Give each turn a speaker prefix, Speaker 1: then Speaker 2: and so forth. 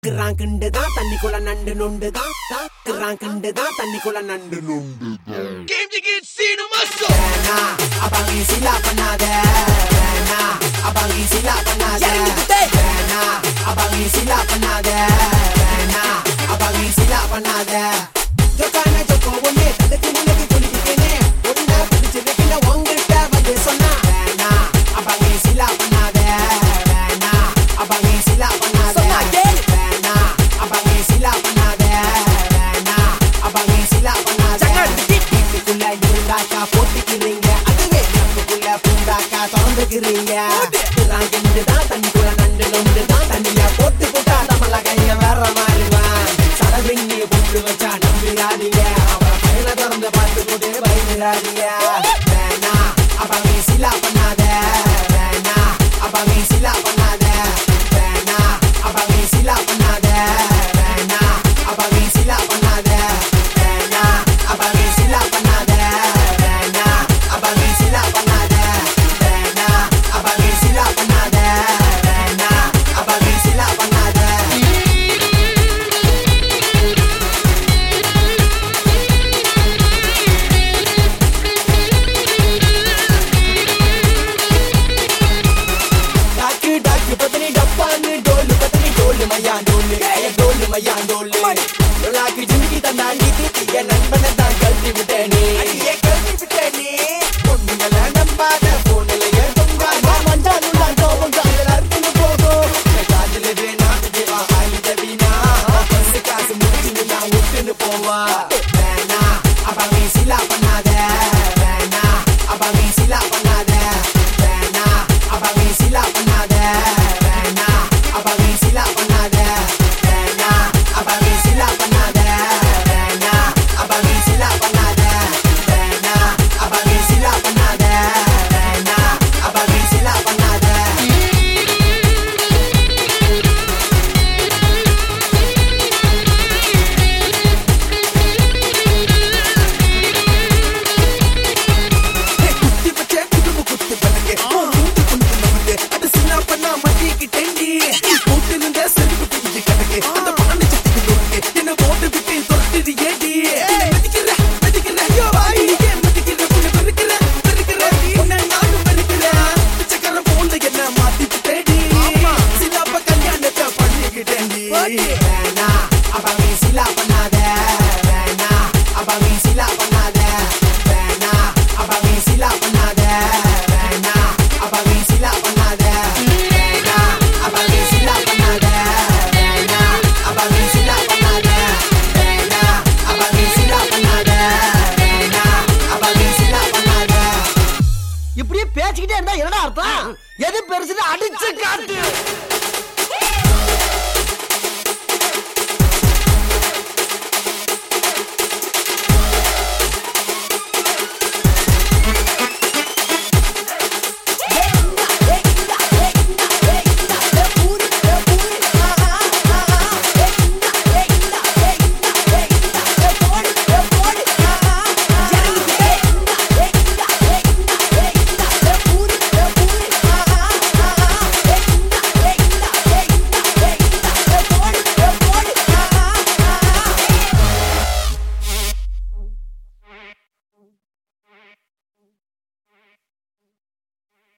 Speaker 1: கிராங்கண்டு தான் தண்ணிக்குள்ள நண்டு நொண்டு தான் தான் கிராங்கண்டு தான் தண்ணிக்குள்ள நண்டு நொண்டு
Speaker 2: Game to get seen a muscle.
Speaker 1: வேணா அவங்க சிலா பண்ணாத வேணா அவங்க சிலா பண்ணாத வேணா அவங்க சிலா பண்ணாத வேணா அவங்க சிலா பண்ணாத ஜொக்கான ஜொக்கோ ஒண்ணே தடுக்கு முன்னக்கு சொல்லிக்கிட்டேனே ஒன்னா பிடிச்சு வைக்கல உங்ககிட்ட வந்து சொன்னா வேணா அவங்க சிலா பண்ணாத வேணா அவங்க சிலா பண்ணாத வேணா அவங்க சிலா பண்ணாத வேணா அவங்க சிலா பண்ணாத வீட்டுக்குள்ள இருந்தாக்கா போட்டுக்கிறீங்க அதுவே நமக்குள்ள பூண்டாக்கா திறந்துக்கிறீங்க ராங்கிண்டு தான் தண்ணிக்குள்ள நண்டு நொண்டு தான் தண்ணிய போட்டு போட்டா நம்மள கைய வேற மாறுவான் சடவிண்ணி போட்டு வச்சா நம்பிடாதீங்க அவன் கையில திறந்து பார்த்து போட்டு பயந்துடாதீங்க வேணா அவங்க சிலா பண்ணாத வேணா அவங்க சிலா பண்ணாத வேணா அவங்க சிலா பண்ணாத வேணா அவங்க சிலா பண்ணாத வேணா அவங்க சிலா பண்ணாத வேணா அவங்க சிலா பண்ணாத வேணா அவங்க சிலா பண்ணாத வேணா அவங்க சிலா பண்ணாத டாக்கு டாக்கு பத்தனி டப்பான்னு டோலு பத்தனி டோலு மையா டோலு ஏ டோலு மையா டோலு லாக்கு ஜிமிக்கி தந்தாண்டி தீத்தி என் நண்பனை தான் கழட்டி விட்டேனே அடியே கழட்டி விட்டேனே பொண்ணுங்கள நம்பாத போன்ல ஏன் தொங்காத மஞ்சாலும் நான் கோபம் காதல் அறுத்துன்னு போகும் என் காதல வேணா தேவா ஆயுத வீணா பசு காசு முடிச்சுன்னு நான் விட்டுன்னு போவா வேணா அவங்க சிலா பண்ணாத வேணா அவங்க சிலா பண்ணாத வேணா அவங்க சிலா பண்ணாத வேணா அவங்க சிலா பண்ணாத வேணா அவங்க சிலா பண்ணாத வேணா அவங்க சிலா பண்ணாத வேணா அவங்க சிலா பண்ணாத வேணா அவங்க சிலா பண்ணாத குத்தி பச்சை குடும்பு குத்து பண்ணுங்க மூந்து கொண்டு வந்து அது சின்ன பண்ணா மாட்டிக்கிட்டேண்டி போட்டு இருந்த செருப்பு பிஞ்சு கிடக்கு அந்த பானை சட்டிக்கு நோக்கு என்ன போட்டு விட்டு தொட்டுது ஏடி மதிக்கிற மதிக்கிற ஐயோ வாய் ஏன் மதிக்கிற உன்னை வெறுக்கிற வெறுக்கிற உன்னை நானும் வெறுக்கிற பிச்சைக்கார போன்ல என்ன மாத்தி விட்டேடி சிலாப்ப கல்யாணத்தை பண்ணிக்கிட்டேண்டி வேணா அவங்க சிலா பண்ணாத வேணா அவங்க சிலா பண்ணாத வேணா அவங்க சிலா பண்ணாத வேணா அவங்க சிலா பண்ணாத வேணா அவங்க சிலா பண்ணாத வேணா அவங்க சிலா பண்ணாத வேணா அவங்க சிலா பண்ணாத வேணா அவங்க சிலா பண்ணாத
Speaker 3: இப்படியே பேசிக்கிட்டே இருந்தா என்னடா அர்த்தம் எது பெருசுன்னு அடிச்சு காட்டு